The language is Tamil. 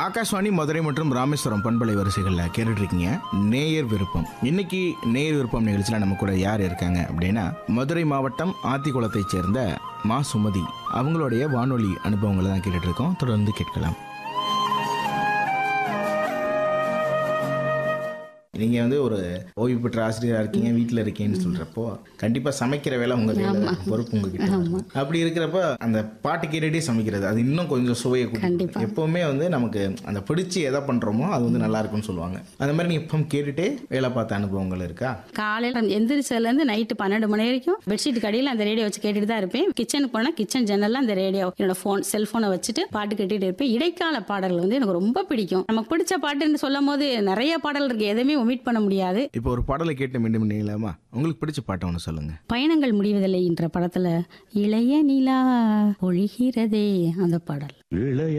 ஆகாஷ்வாணி மதுரை மற்றும் ராமேஸ்வரம் பண்பலை வரிசைகளில் கேட்டுட்டு இருக்கீங்க நேயர் விருப்பம் இன்னைக்கு நேயர் விருப்பம் நிகழ்ச்சியில் நம்ம கூட யார் இருக்காங்க அப்படின்னா மதுரை மாவட்டம் ஆத்திக்குளத்தைச் சேர்ந்த மா சுமதி அவங்களுடைய வானொலி அனுபவங்களை தான் கேட்டுட்டு இருக்கோம் தொடர்ந்து கேட்கலாம் நீங்க வந்து ஒரு ஓய்வு பெற்ற ஆசிரியரா இருக்கீங்க வீட்டில் இருக்கீங்கன்னு சொல்றப்போ கண்டிப்பா சமைக்கிற வேலை உங்க கையில பொறுப்பு உங்ககிட்ட இருக்கு. அப்படி இருக்கிறப்ப அந்த பாட்டு கேட்டுட்டே சமைக்கிறது அது இன்னும் கொஞ்சம் சுவையை கூட்டும். கண்டிப்பா. எப்பவுமே வந்து நமக்கு அந்த பிடிச்சி எதை பண்றோமோ அது வந்து நல்லா இருக்கும்னு சொல்லுவாங்க அந்த மாதிரி நீ இப்போ கேட்டுட்டே வேலை பார்த்த அனுபவங்கள் இருக்கா காலையில் எந்திரிச்சதுலேருந்து நைட்டு பன்னெண்டு மணி வரைக்கும் பெட்ஷீட் கடையில் அந்த ரேடியோ வச்சு கேட்டுட்டு தான் இருப்பேன் கிச்சனுக்கு போனால் கிச்சன் ஜன்னலில் அந்த ரேடியோ என்னோட ஃபோன் செல்ஃபோனை வச்சுட்டு பாட்டு கேட்டுட்டு இருப்பேன் இடைக்கால பாடல்கள் வந்து எனக்கு ரொம்ப பிடிக்கும் நமக்கு பிடிச்ச பாட்டுன்னு சொல்லும் போது நிறைய பாடல் இருக்கு எதுவுமே ஒமிட் பண்ண முடியாது இப்போ ஒரு பாடலை கேட்டு மீண்டும் நீங்களாமா உங்களுக்கு பிடிச்ச பாட்டை ஒன்று சொல்லுங்க பயணங்கள் முடிவதில்லை என்ற படத்துல இளைய நிலா ஒழிகிறதே அந்த பாடல்